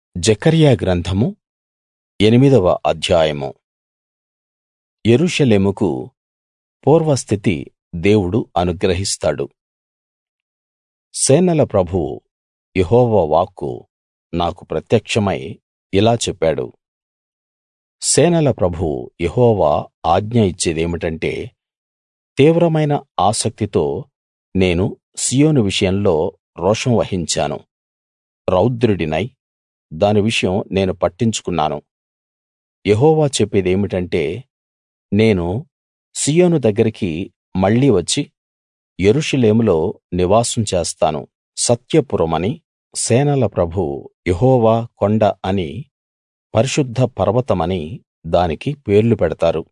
జెకర్యా గ్రంథము ఎనిమిదవ అధ్యాయము యెరూషలేముకు పూర్వస్థితి దేవుడు అనుగ్రహిస్తాడు సేనల ప్రభువు యెహోవా వాక్కు నాకు ప్రత్యక్షమై ఇలా చెప్పాడు సేనల ప్రభువు యెహోవా ఆజ్ఞ ఇచ్చేదేమిటంటే తీవ్రమైన ఆసక్తితో నేను సీయోను విషయంలో రోషం వహించాను రౌద్రుడినై దాని విషయం నేను పట్టించుకున్నాను యెహోవా చెప్పేదేమిటంటే నేను సీయోను దగ్గరికి మళ్ళీ వచ్చి యెరూషలేములో నివాసం చేస్తాను సత్య పురమని సేనల ప్రభువు యెహోవా కొండ అని పరిశుద్ధ పర్వతమని దానికి పేర్లు పెడతారు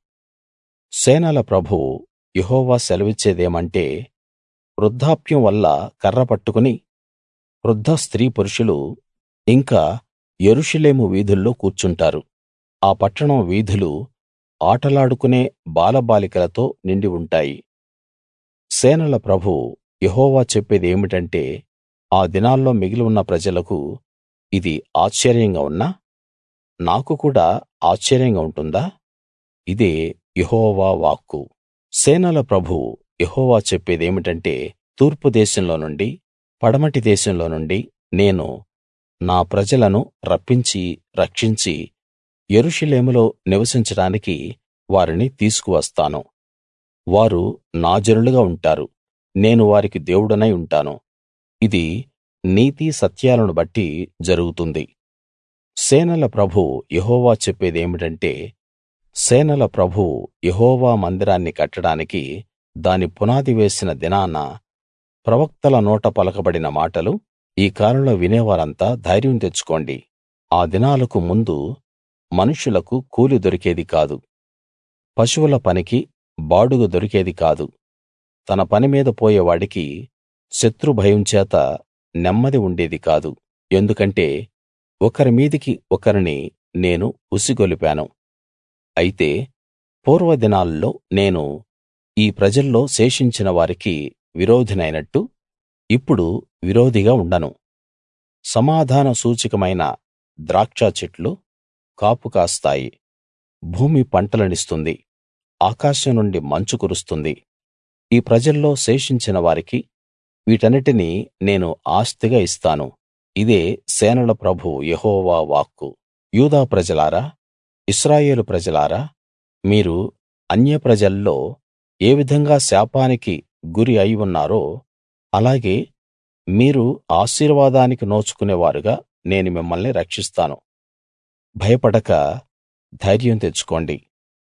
సేనల ప్రభువు యెహోవా సెలవిచ్చేదేమంటే వృద్ధాప్యం వల్ల కర్ర పట్టుకుని వృద్ధ స్త్రీ పురుషులు ఇంకా యెరూషలేము వీధుల్లో కూర్చుంటారు ఆ పట్టణం వీధులు ఆటలాడుకునే బాలబాలికలతో నిండి ఉంటాయి సేనల ప్రభువు యెహోవా చెప్పేదేమిటంటే ఆ దినాల్లో మిగిలి ఉన్న ప్రజలకు ఇది ఆశ్చర్యంగా ఉన్నా నాకు కూడా ఆశ్చర్యంగా ఉంటుందా ఇదే యెహోవా వాక్కు సేనల ప్రభువు యెహోవా చెప్పేదేమిటంటే తూర్పు దేశంలో నుండి పడమటి దేశంలో నుండి నేను నా ప్రజలను రప్పించి రక్షించి యెరూషలేములో నివసించడానికి వారిని తీసుకువస్తాను వారు నా జనులుగా ఉంటారు నేను వారికి దేవుడనై ఉంటాను ఇది నీతి సత్యాలను బట్టి జరుగుతుంది సేనల ప్రభువు యెహోవా చెప్పేదేమిటంటే సేనల ప్రభువు యెహోవా మందిరాన్ని కట్టడానికి దాని పునాది వేసిన దినాన ప్రవక్తల నోట పలకబడిన మాటలు ఈ కాలంలో వినేవారంతా ధైర్యం తెచ్చుకోండి ఆ దినాలకు ముందు మనుష్యులకు కూలి దొరికేది కాదు పశువుల పనికి బాడుగ దొరికేది కాదు తన పని మీద పోయేవాడికి శత్రు భయం చేత నెమ్మది ఉండేది కాదు ఎందుకంటే ఒకరి మీదికి ఒకరిని నేను ఉసిగొలిపాను అయితే పూర్వదినాల్లో నేను ఈ ప్రజల్లో శేషించిన వారికి విరోధినైనట్టు ఇప్పుడు విరోధిగా ఉండను సమాధాన సూచకమైన ద్రాక్ష చెట్లు కాపు కాస్తాయి భూమి పంటలనిస్తుంది ఆకాశం నుండి మంచు కురుస్తుంది ఈ ప్రజల్లో శేషించిన వారికి వీటన్నిటినీ నేను ఆస్తిగా ఇస్తాను ఇదే సేనల ప్రభువు యెహోవా వాక్కు యూదా ప్రజలారా ఇశ్రాయేలు ప్రజలారా మీరు అన్యప్రజల్లో ఏ విధంగా శాపానికి గురి అయి ఉన్నారో అలాగే మీరు ఆశీర్వాదానికి నోచుకునేవారుగా నేను మిమ్మల్ని రక్షిస్తాను భయపడక ధైర్యం తెచ్చుకోండి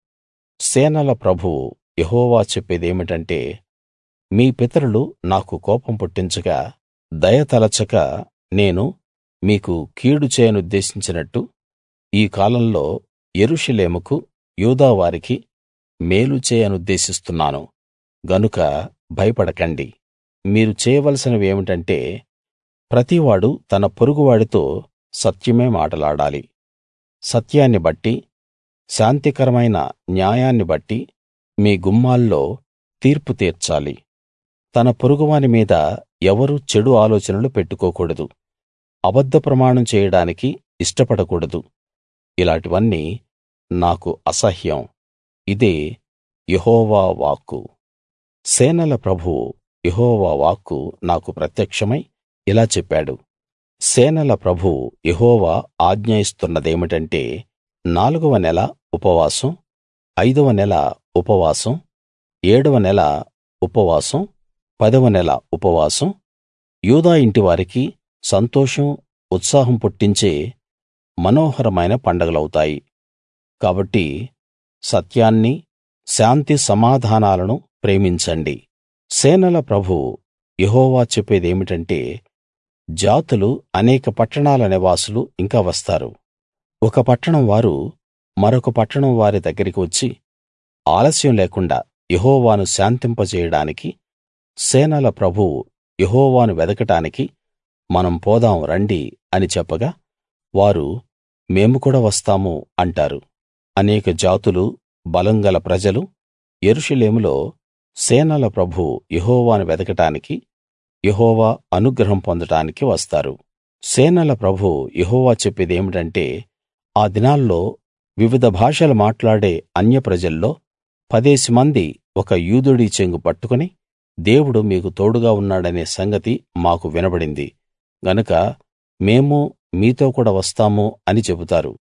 సేనల ప్రభువు యెహోవా చెప్పేదేమిటంటే మీ పితరులు నాకు కోపం పుట్టించగా దయ తలచక నేను మీకు కీడు చేయనుద్దేశించినట్టు ఈ కాలంలో యెరూషలేముకు యూదా వారికి మేలు చేయనుద్దేశిస్తున్నాను గనుక భయపడకండి మీరు చేయవలసినవేమిటంటే ప్రతివాడు తన పొరుగువాడితో సత్యమే మాటలాడాలి సత్యాన్ని బట్టి శాంతికరమైన న్యాయాన్ని బట్టి మీ గుమ్మాల్లో తీర్పు తీర్చాలి తన పొరుగువాని మీద ఎవరూ చెడు ఆలోచనలు పెట్టుకోకూడదు అబద్ధ ప్రమాణం చేయడానికి ఇష్టపడకూడదు ఇలాటివన్నీ నాకు అసహ్యం ఇదే యెహోవా వాక్కు సేనల ప్రభువు యెహోవా వాక్కు నాకు ప్రత్యక్షమై ఇలా చెప్పాడు సేనల ప్రభువు యెహోవా ఆజ్ఞ ఇస్తున్నదేమిటంటే నాలుగవ నెల ఉపవాసం ఐదవ నెల ఉపవాసం ఏడవ నెల ఉపవాసం పదవ నెల ఉపవాసం యూదా ఇంటివారికి సంతోషం ఉత్సాహం పుట్టించే మనోహరమైన పండగలవుతాయి కాబట్టి సత్యాన్ని శాంతి సమాధానాలను ప్రేమించండి సేనల ప్రభువు యెహోవా చెప్పేదేమిటంటే జాతులు అనేక పట్టణాల నివాసులు ఇంకా వస్తారు ఒక పట్టణం వారు మరొక పట్టణం వారి దగ్గరికి వచ్చి ఆలస్యం లేకుండా యెహోవాను శాంతింపజేయడానికి సేనల ప్రభువు యెహోవాను వెదకడానికి మనం పోదాం రండి అని చెప్పగా వారు మేము కూడా వస్తాము అంటారు అనేక జాతులు బలం గల ప్రజలు యెరూషలేములో సేనల ప్రభువు యెహోవాను వెదకడానికి యెహోవా అనుగ్రహం పొందడానికి వస్తారు సేనల ప్రభువు యెహోవా చెప్పేదేమిటంటే ఆ దినాల్లో వివిధ భాషలు మాట్లాడే అన్యప్రజల్లో పదేసిమంది ఒక యూదుడి చెంగు పట్టుకుని దేవుడు మీకు తోడుగా ఉన్నాడనే సంగతి మాకు వినబడింది గనక మేము మీతో కూడా వస్తాము అని చెబుతారు